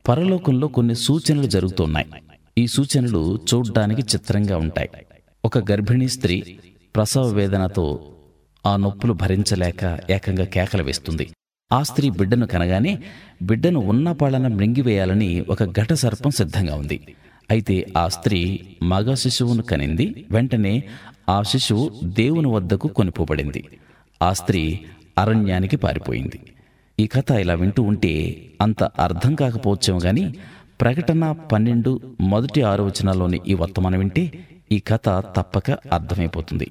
పరలోకంలో కొన్ని సూచనలు జరుగుతున్నాయి ఈ సూచనలు చూడ్డానికి చిత్రంగా ఉంటాయి ఒక గర్భిణీ స్త్రీ ప్రసవ వేదనతో ఆ నొప్పులు భరించలేక ఏకంగా కేకలు వేస్తుంది ఆ స్త్రీ బిడ్డను కనగానే బిడ్డను ఉన్న పాలన మృంగివేయాలని ఒక ఘట సర్పం సిద్ధంగా ఉంది అయితే ఆ స్త్రీ మగ శిశువును కనింది వెంటనే ఆ శిశువు దేవుని వద్దకు కొనిపోబడింది ఆ స్త్రీ అరణ్యానికి పారిపోయింది ఈ కథ ఇలా వింటూ ఉంటే అంత అర్థం కాకపోవచ్చేమో గాని ప్రకటన పన్నెండు మొదటి ఆరు వచనాల్లోని ఈ వర్తమానం వింటే ఈ కథ తప్పక అర్థమైపోతుంది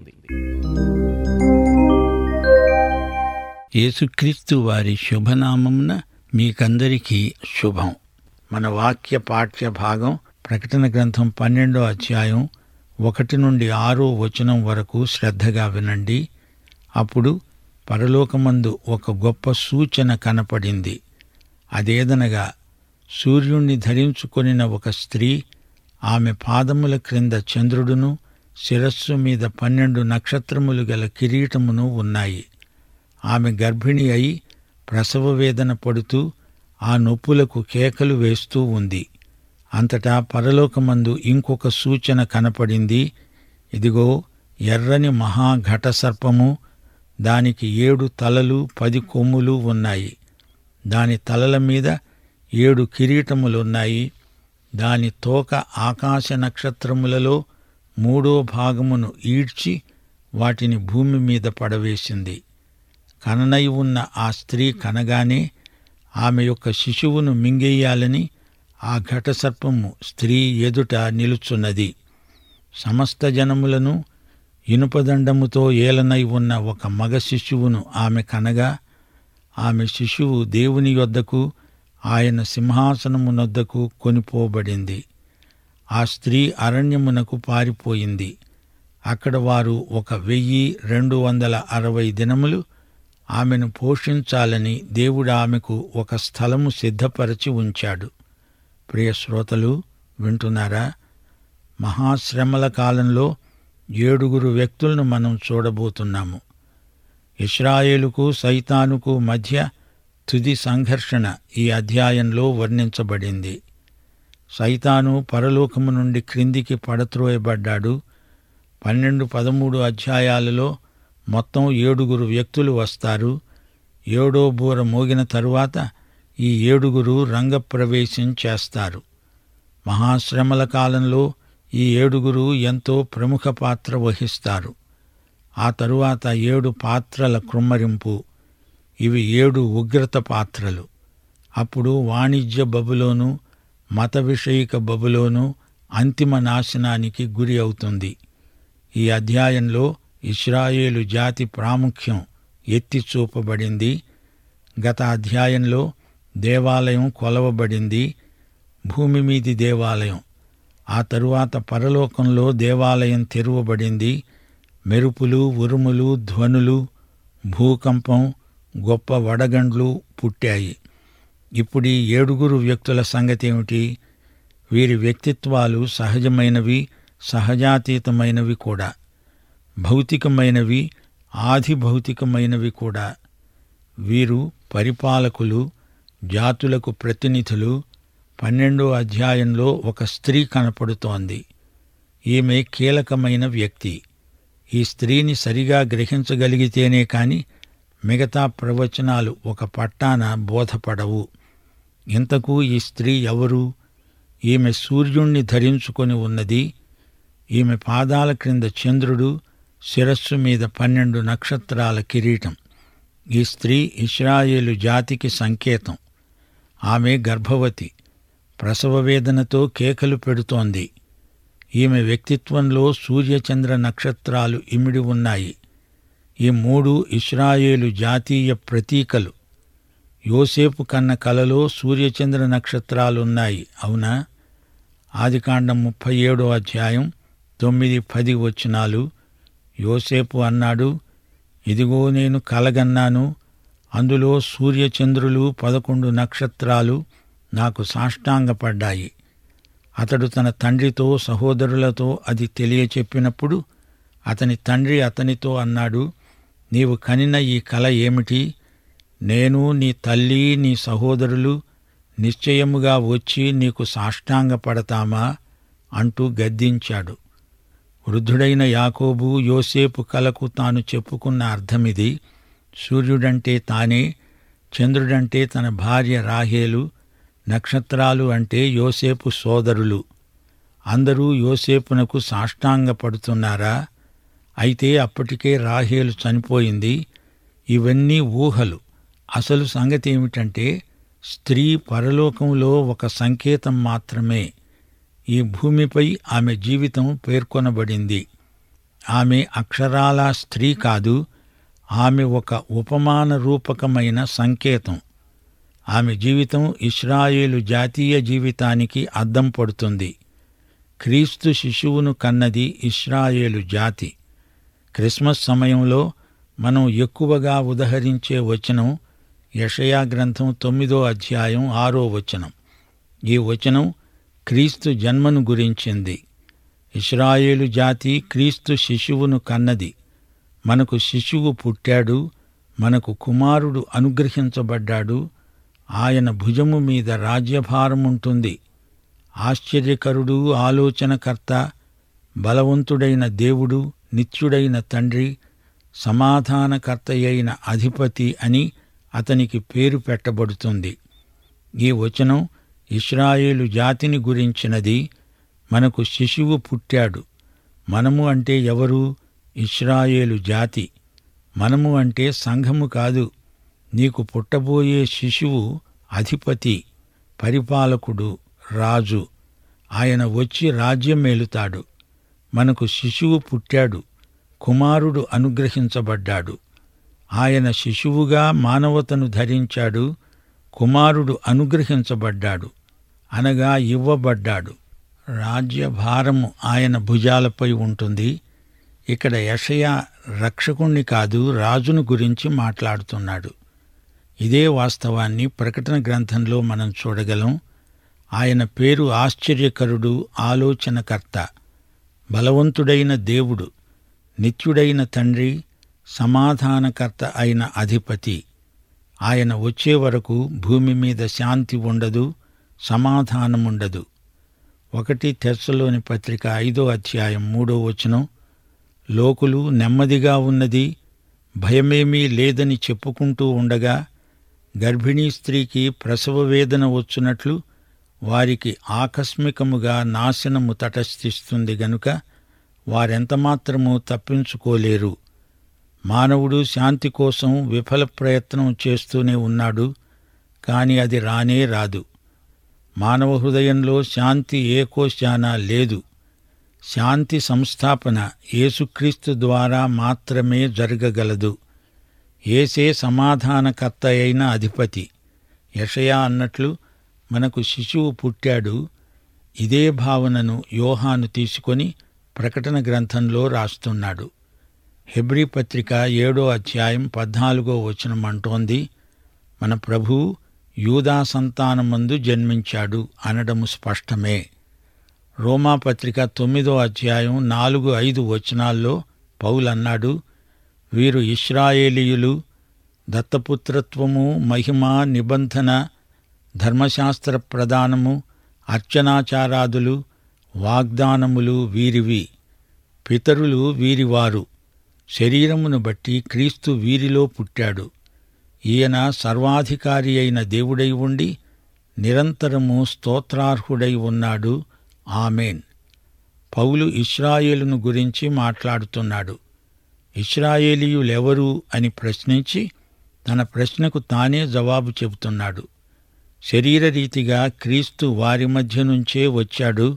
యేసుక్రీస్తు వారి శుభనామమున మీకందరికీ శుభం మన వాక్య పాఠ్య భాగం ప్రకటన గ్రంథం పన్నెండో అధ్యాయం ఒకటి నుండి ఆరో వచనం వరకు శ్రద్ధగా వినండి అప్పుడు పరలోకమందు ఒక గొప్ప సూచన కనపడింది అదేదనగా సూర్యుణ్ణి ధరించుకొనిన ఒక స్త్రీ ఆమె పాదముల క్రింద చంద్రుడును శిరస్సు మీద పన్నెండు నక్షత్రములు గల కిరీటమును ఉన్నాయి ఆమె గర్భిణి అయి ప్రసవ వేదన పడుతూ ఆ నొప్పులకు కేకలు వేస్తూ ఉంది అంతటా పరలోకమందు ఇంకొక సూచన కనపడింది ఇదిగో ఎర్రని మహాఘట సర్పము దానికి ఏడు తలలు పది కొమ్ములు ఉన్నాయి దాని తలల మీద ఏడు కిరీటములున్నాయి దాని తోక ఆకాశ నక్షత్రములలో మూడో భాగమును ఈడ్చి వాటిని భూమి మీద పడవేసింది కననై ఉన్న ఆ స్త్రీ కనగానే ఆమె యొక్క శిశువును మింగేయాలని ఆ ఘటసర్పము స్త్రీ ఎదుట నిలుచున్నది సమస్త జనములను ఇనుపదండముతో ఏలనై ఉన్న ఒక మగ శిశువును ఆమె కనగా ఆమె శిశువు దేవుని యొద్దకు ఆయన సింహాసనమునొద్దకు కొనిపోబడింది ఆ స్త్రీ అరణ్యమునకు పారిపోయింది అక్కడ వారు ఒక వెయ్యి రెండు వందల అరవై దినములు ఆమెను పోషించాలని దేవుడు ఆమెకు ఒక స్థలము సిద్ధపరచి ఉంచాడు ప్రియ శ్రోతలు వింటున్నారా మహాశ్రమల కాలంలో ఏడుగురు వ్యక్తులను మనం చూడబోతున్నాము ఇస్రాయేలుకు సైతానుకు మధ్య తుది సంఘర్షణ ఈ అధ్యాయంలో వర్ణించబడింది సైతాను పరలోకము నుండి క్రిందికి పడత్రోయబడ్డాడు పన్నెండు పదమూడు అధ్యాయాలలో మొత్తం ఏడుగురు వ్యక్తులు వస్తారు ఏడో బూర మోగిన తరువాత ఈ ఏడుగురు రంగప్రవేశం చేస్తారు మహాశ్రమల కాలంలో ఈ ఏడుగురు ఎంతో ప్రముఖ పాత్ర వహిస్తారు ఆ తరువాత ఏడు పాత్రల కృమ్మరింపు ఇవి ఏడు ఉగ్రత పాత్రలు అప్పుడు వాణిజ్య బబులోను మత విషయిక బబులోను అంతిమ నాశనానికి గురి అవుతుంది ఈ అధ్యాయంలో ఇస్రాయేలు జాతి ప్రాముఖ్యం ఎత్తి చూపబడింది గత అధ్యాయంలో దేవాలయం కొలవబడింది భూమి మీది దేవాలయం ఆ తరువాత పరలోకంలో దేవాలయం తెరువబడింది మెరుపులు ఉరుములు ధ్వనులు భూకంపం గొప్ప వడగండ్లు పుట్టాయి ఇప్పుడు ఈ ఏడుగురు వ్యక్తుల సంగతి ఏమిటి వీరి వ్యక్తిత్వాలు సహజమైనవి సహజాతీతమైనవి కూడా భౌతికమైనవి ఆది భౌతికమైనవి కూడా వీరు పరిపాలకులు జాతులకు ప్రతినిధులు పన్నెండో అధ్యాయంలో ఒక స్త్రీ కనపడుతోంది ఈమె కీలకమైన వ్యక్తి ఈ స్త్రీని సరిగా గ్రహించగలిగితేనే కాని మిగతా ప్రవచనాలు ఒక పట్టాన బోధపడవు ఇంతకు ఈ స్త్రీ ఎవరు ఈమె సూర్యుణ్ణి ధరించుకొని ఉన్నది ఈమె పాదాల క్రింద చంద్రుడు శిరస్సు మీద పన్నెండు నక్షత్రాల కిరీటం ఈ స్త్రీ ఇస్రాయేలు జాతికి సంకేతం ఆమె గర్భవతి ప్రసవ వేదనతో కేకలు పెడుతోంది ఈమె వ్యక్తిత్వంలో సూర్యచంద్ర నక్షత్రాలు ఇమిడి ఉన్నాయి ఈ మూడు ఇస్రాయేలు జాతీయ ప్రతీకలు యోసేపు కన్న కలలో సూర్యచంద్ర నక్షత్రాలున్నాయి అవునా ఆదికాండం ముప్పై ఏడో అధ్యాయం తొమ్మిది పది వచనాలు యోసేపు అన్నాడు ఇదిగో నేను కలగన్నాను అందులో సూర్యచంద్రులు పదకొండు నక్షత్రాలు నాకు సాష్టాంగపడ్డాయి అతడు తన తండ్రితో సహోదరులతో అది తెలియచెప్పినప్పుడు అతని తండ్రి అతనితో అన్నాడు నీవు కనిన ఈ కల ఏమిటి నేను నీ తల్లి నీ సహోదరులు నిశ్చయముగా వచ్చి నీకు సాష్టాంగపడతామా అంటూ గద్దించాడు వృద్ధుడైన యాకోబు యోసేపు కలకు తాను చెప్పుకున్న అర్థమిది సూర్యుడంటే తానే చంద్రుడంటే తన భార్య రాహేలు నక్షత్రాలు అంటే యోసేపు సోదరులు అందరూ యోసేపునకు సాష్టాంగపడుతున్నారా అయితే అప్పటికే రాహేలు చనిపోయింది ఇవన్నీ ఊహలు అసలు సంగతి ఏమిటంటే స్త్రీ పరలోకంలో ఒక సంకేతం మాత్రమే ఈ భూమిపై ఆమె జీవితం పేర్కొనబడింది ఆమె అక్షరాల స్త్రీ కాదు ఆమె ఒక ఉపమాన రూపకమైన సంకేతం ఆమె జీవితం ఇస్రాయేలు జాతీయ జీవితానికి అద్దం పడుతుంది క్రీస్తు శిశువును కన్నది ఇస్రాయేలు జాతి క్రిస్మస్ సమయంలో మనం ఎక్కువగా ఉదహరించే వచనం యషయా గ్రంథం తొమ్మిదో అధ్యాయం ఆరో వచనం ఈ వచనం క్రీస్తు జన్మను గురించింది ఇస్రాయేలు జాతి క్రీస్తు శిశువును కన్నది మనకు శిశువు పుట్టాడు మనకు కుమారుడు అనుగ్రహించబడ్డాడు ఆయన భుజము మీద రాజ్యభారముంటుంది ఆశ్చర్యకరుడు ఆలోచనకర్త బలవంతుడైన దేవుడు నిత్యుడైన తండ్రి సమాధానకర్తయైన అధిపతి అని అతనికి పేరు పెట్టబడుతుంది ఈ వచనం ఇస్రాయేలు జాతిని గురించినది మనకు శిశువు పుట్టాడు మనము అంటే ఎవరు ఇస్రాయేలు జాతి మనము అంటే సంఘము కాదు నీకు పుట్టబోయే శిశువు అధిపతి పరిపాలకుడు రాజు ఆయన వచ్చి రాజ్యం మేలుతాడు మనకు శిశువు పుట్టాడు కుమారుడు అనుగ్రహించబడ్డాడు ఆయన శిశువుగా మానవతను ధరించాడు కుమారుడు అనుగ్రహించబడ్డాడు అనగా ఇవ్వబడ్డాడు రాజ్యభారము ఆయన భుజాలపై ఉంటుంది ఇక్కడ యషయ రక్షకుణ్ణి కాదు రాజును గురించి మాట్లాడుతున్నాడు ఇదే వాస్తవాన్ని ప్రకటన గ్రంథంలో మనం చూడగలం ఆయన పేరు ఆశ్చర్యకరుడు ఆలోచనకర్త బలవంతుడైన దేవుడు నిత్యుడైన తండ్రి సమాధానకర్త అయిన అధిపతి ఆయన వచ్చే వరకు భూమి మీద శాంతి ఉండదు సమాధానముండదు ఒకటి తెస్సలోని పత్రిక ఐదో అధ్యాయం మూడో వచనం లోకులు నెమ్మదిగా ఉన్నది భయమేమీ లేదని చెప్పుకుంటూ ఉండగా గర్భిణీ స్త్రీకి ప్రసవ వేదన వచ్చునట్లు వారికి ఆకస్మికముగా నాశనము తటస్థిస్తుంది గనుక వారెంతమాత్రము తప్పించుకోలేరు మానవుడు శాంతి కోసం విఫల ప్రయత్నం చేస్తూనే ఉన్నాడు కాని అది రానే రాదు మానవ హృదయంలో శాంతి ఏకోశాన లేదు శాంతి సంస్థాపన యేసుక్రీస్తు ద్వారా మాత్రమే జరగగలదు ఏసే సమాధానకర్త అయిన అధిపతి యషయా అన్నట్లు మనకు శిశువు పుట్టాడు ఇదే భావనను యోహాను తీసుకొని ప్రకటన గ్రంథంలో రాస్తున్నాడు హెబ్రీ పత్రిక ఏడో అధ్యాయం పద్నాలుగో వచనం అంటోంది మన ప్రభు యూదా సంతానమందు జన్మించాడు అనడము స్పష్టమే రోమా పత్రిక తొమ్మిదో అధ్యాయం నాలుగు ఐదు వచనాల్లో పౌలన్నాడు వీరు ఇస్రాయేలీయులు దత్తపుత్రత్వము మహిమ నిబంధన ధర్మశాస్త్ర ప్రదానము అర్చనాచారాదులు వాగ్దానములు వీరివి పితరులు వీరివారు శరీరమును బట్టి క్రీస్తు వీరిలో పుట్టాడు ఈయన సర్వాధికారి అయిన దేవుడై ఉండి నిరంతరము స్తోత్రార్హుడై ఉన్నాడు ఆమెన్ పౌలు ఇస్రాయేలును గురించి మాట్లాడుతున్నాడు ఇస్రాయేలీయులెవరు అని ప్రశ్నించి తన ప్రశ్నకు తానే జవాబు చెబుతున్నాడు శరీరరీతిగా క్రీస్తు వారి మధ్య నుంచే వచ్చాడు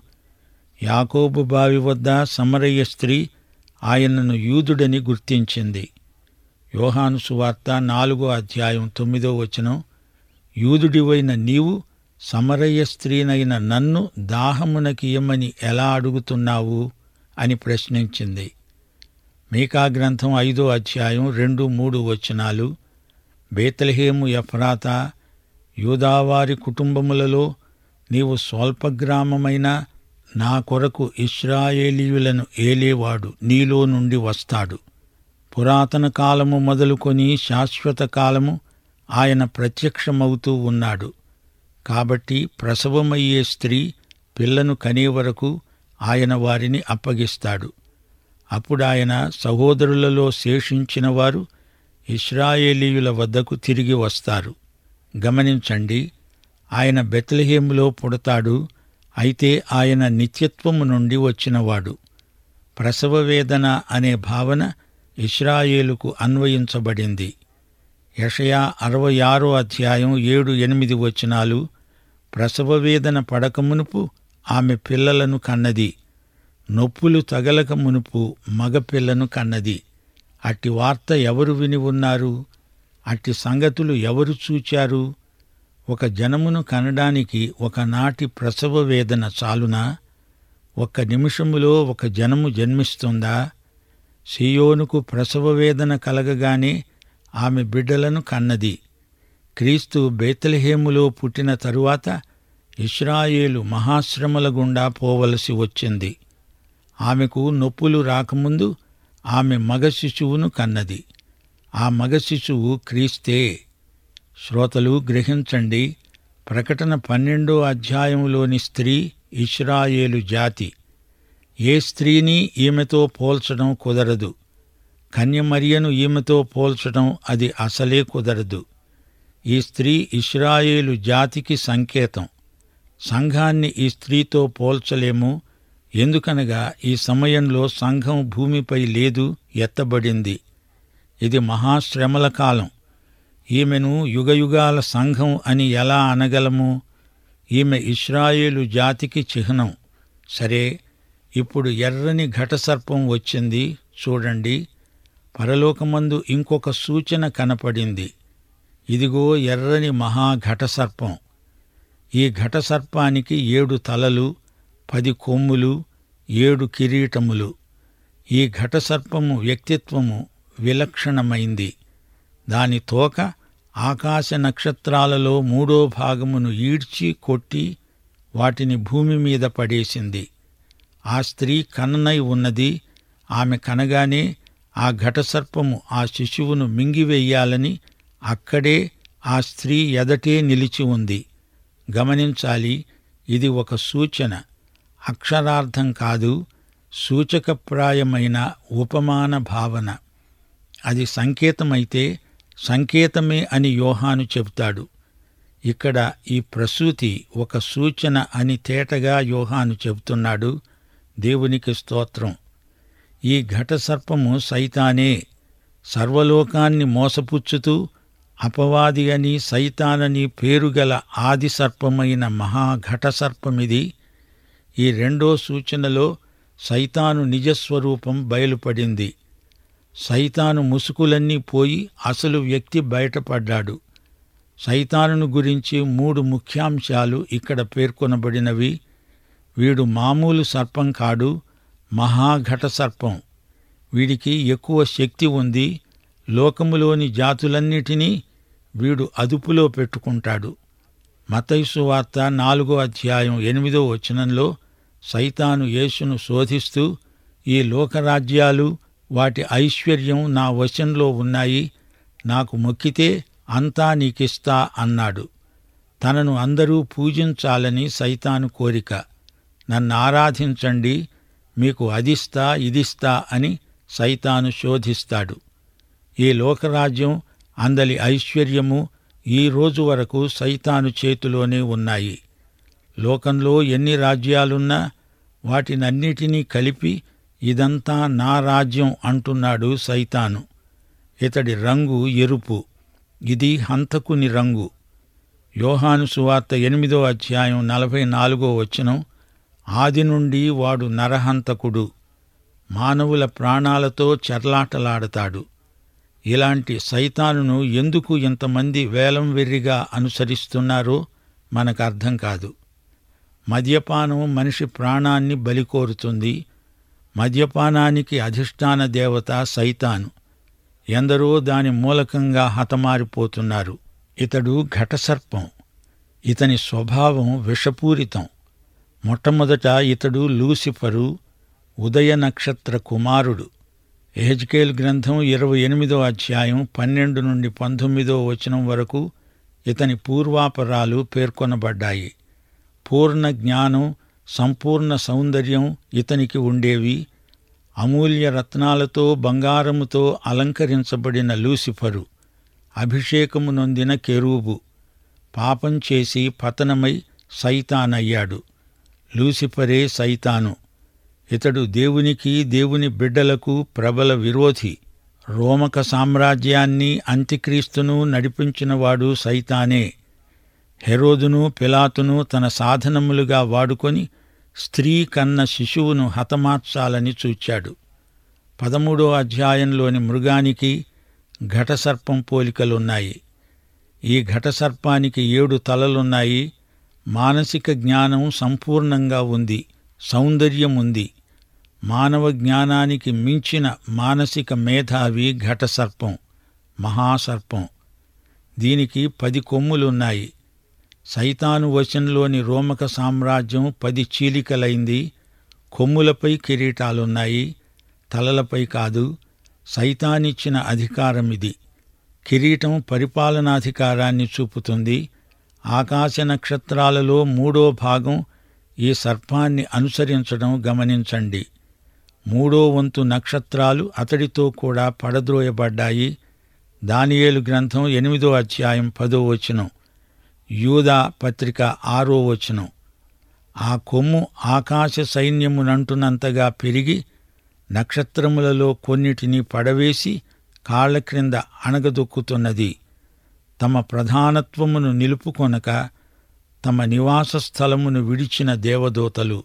యాకోబు బావి వద్ద సమరయ్య స్త్రీ ఆయనను యూదుడని గుర్తించింది యోహాను సువార్త నాలుగో అధ్యాయం తొమ్మిదో వచనం యూదుడివైన నీవు సమరయ్య స్త్రీనైన నన్ను దాహమునకియమని ఎలా అడుగుతున్నావు అని ప్రశ్నించింది మీకా గ్రంథం ఐదో అధ్యాయం రెండు మూడు వచనాలు బేతలహేము ఎఫ్రాతా యూదావారి కుటుంబములలో నీవు స్వల్పగ్రామమైన నా కొరకు ఇస్రాయేలీయులను ఏలేవాడు నీలో నుండి వస్తాడు పురాతన కాలము మొదలుకొని శాశ్వత కాలము ఆయన ప్రత్యక్షమవుతూ ఉన్నాడు కాబట్టి ప్రసవమయ్యే స్త్రీ పిల్లను కనే వరకు ఆయన వారిని అప్పగిస్తాడు అప్పుడాయన సహోదరులలో శేషించిన వారు ఇస్రాయేలీయుల వద్దకు తిరిగి వస్తారు గమనించండి ఆయన బెత్లెహేములో పుడతాడు అయితే ఆయన నిత్యత్వము నుండి వచ్చినవాడు ప్రసవ వేదన అనే భావన ఇస్రాయేలుకు అన్వయించబడింది యషయా అరవై ఆరో అధ్యాయం ఏడు ఎనిమిది వచనాలు ప్రసవ వేదన పడక మునుపు ఆమె పిల్లలను కన్నది నొప్పులు తగలక మునుపు మగపిల్లను కన్నది అట్టి వార్త ఎవరు విని ఉన్నారు అట్టి సంగతులు ఎవరు చూచారు ఒక జనమును కనడానికి ఒకనాటి ప్రసవ వేదన చాలునా ఒక్క నిమిషములో ఒక జనము జన్మిస్తుందా సియోనుకు ప్రసవ వేదన కలగగానే ఆమె బిడ్డలను కన్నది క్రీస్తు బేతలహేములో పుట్టిన తరువాత ఇస్రాయేలు మహాశ్రమల గుండా పోవలసి వచ్చింది ఆమెకు నొప్పులు రాకముందు ఆమె మగ శిశువును కన్నది ఆ మగ శిశువు క్రీస్తే శ్రోతలు గ్రహించండి ప్రకటన పన్నెండో అధ్యాయంలోని స్త్రీ ఇస్రాయేలు జాతి ఏ స్త్రీని ఈమెతో పోల్చడం కుదరదు కన్యమరియను ఈమెతో పోల్చడం అది అసలే కుదరదు ఈ స్త్రీ ఇస్రాయేలు జాతికి సంకేతం సంఘాన్ని ఈ స్త్రీతో పోల్చలేము ఎందుకనగా ఈ సమయంలో సంఘం భూమిపై లేదు ఎత్తబడింది ఇది మహాశ్రమల కాలం ఈమెను యుగయుగాల సంఘం అని ఎలా అనగలము ఈమె ఇస్రాయేలు జాతికి చిహ్నం సరే ఇప్పుడు ఎర్రని ఘటసర్పం వచ్చింది చూడండి పరలోకమందు ఇంకొక సూచన కనపడింది ఇదిగో ఎర్రని మహాఘటసర్పం ఈ ఘటసర్పానికి ఏడు తలలు పది కొమ్ములు ఏడు కిరీటములు ఈ ఘటసర్పము వ్యక్తిత్వము విలక్షణమైంది దాని తోక ఆకాశ నక్షత్రాలలో మూడో భాగమును ఈడ్చి కొట్టి వాటిని భూమి మీద పడేసింది ఆ స్త్రీ కన్ననై ఉన్నది ఆమె కనగానే ఆ ఘటసర్పము ఆ శిశువును మింగివేయాలని అక్కడే ఆ స్త్రీ ఎదటే నిలిచి ఉంది గమనించాలి ఇది ఒక సూచన అక్షరార్థం కాదు సూచకప్రాయమైన ఉపమాన భావన అది సంకేతమైతే సంకేతమే అని యోహాను చెబుతాడు ఇక్కడ ఈ ప్రసూతి ఒక సూచన అని తేటగా యోహాను చెబుతున్నాడు దేవునికి స్తోత్రం ఈ ఘటసర్పము సైతానే సర్వలోకాన్ని మోసపుచ్చుతూ అపవాది అని సైతానని పేరుగల ఆది సర్పమైన మహాఘటసర్పమిది ఈ రెండో సూచనలో సైతాను నిజస్వరూపం బయలుపడింది సైతాను ముసుగులన్నీ పోయి అసలు వ్యక్తి బయటపడ్డాడు సైతానును గురించి మూడు ముఖ్యాంశాలు ఇక్కడ పేర్కొనబడినవి వీడు మామూలు సర్పం కాడు మహాఘట సర్పం వీడికి ఎక్కువ శక్తి ఉంది లోకములోని జాతులన్నిటినీ వీడు అదుపులో పెట్టుకుంటాడు మతైసు వార్త నాలుగో అధ్యాయం ఎనిమిదో వచనంలో సైతాను యేసును శోధిస్తూ ఈ లోకరాజ్యాలు వాటి ఐశ్వర్యం నా వశంలో ఉన్నాయి నాకు మొక్కితే అంతా నీకిస్తా అన్నాడు తనను అందరూ పూజించాలని సైతాను కోరిక నన్ను ఆరాధించండి మీకు అదిస్తా ఇదిస్తా అని సైతాను శోధిస్తాడు ఈ లోకరాజ్యం అందలి ఐశ్వర్యము ఈ రోజు వరకు సైతాను చేతిలోనే ఉన్నాయి లోకంలో ఎన్ని రాజ్యాలున్నా వాటినన్నిటినీ కలిపి ఇదంతా నా రాజ్యం అంటున్నాడు సైతాను ఇతడి రంగు ఎరుపు ఇది హంతకుని రంగు యోహాను సువార్త ఎనిమిదో అధ్యాయం నలభై నాలుగో వచనం ఆది నుండి వాడు నరహంతకుడు మానవుల ప్రాణాలతో చెర్లాటలాడతాడు ఇలాంటి సైతానును ఎందుకు ఇంతమంది వేలం వెర్రిగా అనుసరిస్తున్నారో మనకు అర్థం కాదు మద్యపానం మనిషి ప్రాణాన్ని బలికోరుతుంది మద్యపానానికి అధిష్టాన దేవత సైతాను ఎందరో దాని మూలకంగా హతమారిపోతున్నారు ఇతడు ఘటసర్పం ఇతని స్వభావం విషపూరితం మొట్టమొదట ఇతడు లూసిఫరు ఉదయ నక్షత్ర కుమారుడు ఎహెజ్కేల్ గ్రంథం ఇరవై ఎనిమిదో అధ్యాయం పన్నెండు నుండి పంతొమ్మిదో వచనం వరకు ఇతని పూర్వాపరాలు పేర్కొనబడ్డాయి పూర్ణ జ్ఞానం సంపూర్ణ సౌందర్యం ఇతనికి ఉండేవి అమూల్య రత్నాలతో బంగారముతో అలంకరించబడిన లూసిఫరు అభిషేకము నొందిన కెరూబు పాపం చేసి పతనమై సైతానయ్యాడు లూసిఫరే సైతాను ఇతడు దేవునికి దేవుని బిడ్డలకు ప్రబల విరోధి రోమక సామ్రాజ్యాన్ని అంత్యక్రీస్తును నడిపించినవాడు సైతానే హెరోదును పిలాతును తన సాధనములుగా వాడుకొని స్త్రీ కన్న శిశువును హతమార్చాలని చూచాడు పదమూడో అధ్యాయంలోని మృగానికి ఘటసర్పం పోలికలున్నాయి ఈ ఘటసర్పానికి ఏడు తలలున్నాయి మానసిక జ్ఞానం సంపూర్ణంగా ఉంది సౌందర్యం ఉంది మానవ జ్ఞానానికి మించిన మానసిక మేధావి ఘటసర్పం మహాసర్పం దీనికి పది కొమ్ములున్నాయి సైతాను వశంలోని రోమక సామ్రాజ్యం పది చీలికలైంది కొమ్ములపై కిరీటాలున్నాయి తలలపై కాదు సైతానిచ్చిన అధికారం ఇది కిరీటం పరిపాలనాధికారాన్ని చూపుతుంది ఆకాశ నక్షత్రాలలో మూడో భాగం ఈ సర్పాన్ని అనుసరించడం గమనించండి మూడో వంతు నక్షత్రాలు అతడితో కూడా పడద్రోయబడ్డాయి దానియేలు గ్రంథం ఎనిమిదో అధ్యాయం పదో వచనం యూదా పత్రిక ఆరో వచనం ఆ కొమ్ము ఆకాశ సైన్యమునంటున్నంతగా పెరిగి నక్షత్రములలో కొన్నిటిని పడవేసి కాళ్ల క్రింద అణగదొక్కుతున్నది తమ ప్రధానత్వమును నిలుపుకొనక తమ నివాస స్థలమును విడిచిన దేవదూతలు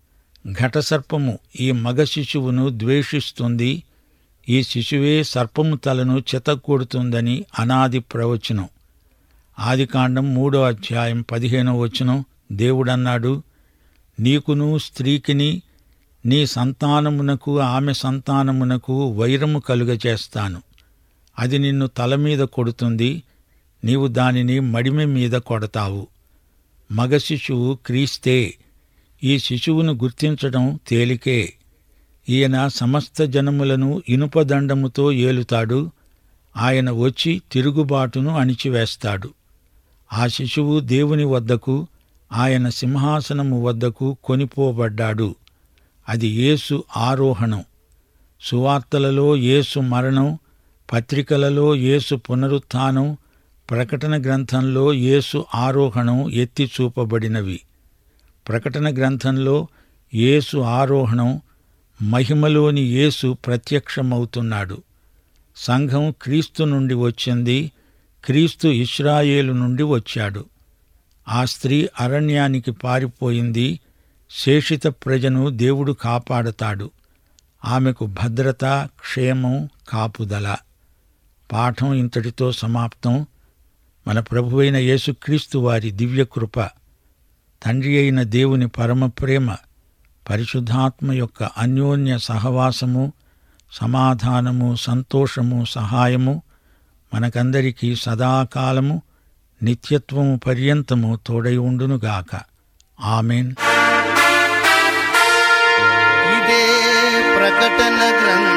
ఘటసర్పము ఈ మగ శిశువును ద్వేషిస్తుంది ఈ శిశువే సర్పము తలను చెతకూడుతుందని అనాది ప్రవచనం ఆదికాండం మూడో అధ్యాయం పదిహేనో వచనం దేవుడన్నాడు నీకును స్త్రీకిని నీ సంతానమునకు ఆమె సంతానమునకు వైరము కలుగచేస్తాను అది నిన్ను తల మీద కొడుతుంది నీవు దానిని మడిమె మీద కొడతావు మగ శిశువు క్రీస్తే ఈ శిశువును గుర్తించడం తేలికే ఈయన సమస్త జనములను ఇనుపదండముతో ఏలుతాడు ఆయన వచ్చి తిరుగుబాటును అణిచివేస్తాడు ఆ శిశువు దేవుని వద్దకు ఆయన సింహాసనము వద్దకు కొనిపోబడ్డాడు అది యేసు ఆరోహణం సువార్తలలో యేసు మరణం పత్రికలలో యేసు పునరుత్థానం ప్రకటన గ్రంథంలో యేసు ఆరోహణం ఎత్తి చూపబడినవి ప్రకటన గ్రంథంలో యేసు ఆరోహణం మహిమలోని యేసు ప్రత్యక్షమవుతున్నాడు సంఘం క్రీస్తు నుండి వచ్చింది క్రీస్తు ఇస్రాయేలు నుండి వచ్చాడు ఆ స్త్రీ అరణ్యానికి పారిపోయింది శేషిత ప్రజను దేవుడు కాపాడతాడు ఆమెకు భద్రత క్షేమం కాపుదల పాఠం ఇంతటితో సమాప్తం మన ప్రభువైన యేసుక్రీస్తు వారి దివ్యకృప తండ్రి అయిన దేవుని పరమ ప్రేమ పరిశుద్ధాత్మ యొక్క అన్యోన్య సహవాసము సమాధానము సంతోషము సహాయము మనకందరికీ సదాకాలము నిత్యత్వము పర్యంతము తోడై ఉండునుగాక ఆమెన్ ఇదే ప్రకటన గ్రంథ